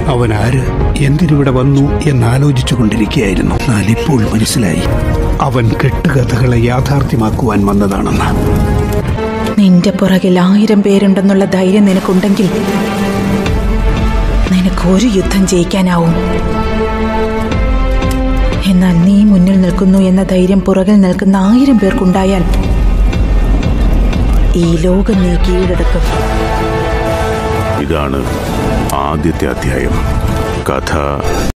അവൻ ആര് എന്തിനിവിടെ വന്നു എന്നാലോചിച്ചു കൊണ്ടിരിക്കുകയായിരുന്നു എന്നാൽ ഇപ്പോൾ മനസ്സിലായി അവൻ കെട്ടുകഥകളെ യാഥാർത്ഥ്യമാക്കുവാൻ വന്നതാണെന്ന് നിന്റെ പുറകിൽ ആയിരം പേരുണ്ടെന്നുള്ള ധൈര്യം നിനക്കുണ്ടെങ്കിൽ നിനക്ക് ഒരു യുദ്ധം ജയിക്കാനാവും എന്നാൽ നീ മുന്നിൽ നിൽക്കുന്നു എന്ന ധൈര്യം പുറകിൽ നിൽക്കുന്ന ആയിരം പേർക്കുണ്ടായാൽ ഈ ലോകം നീ കീഴടക്കും ഇതാണ് ആദ്യത്തെ അധ്യായം കഥ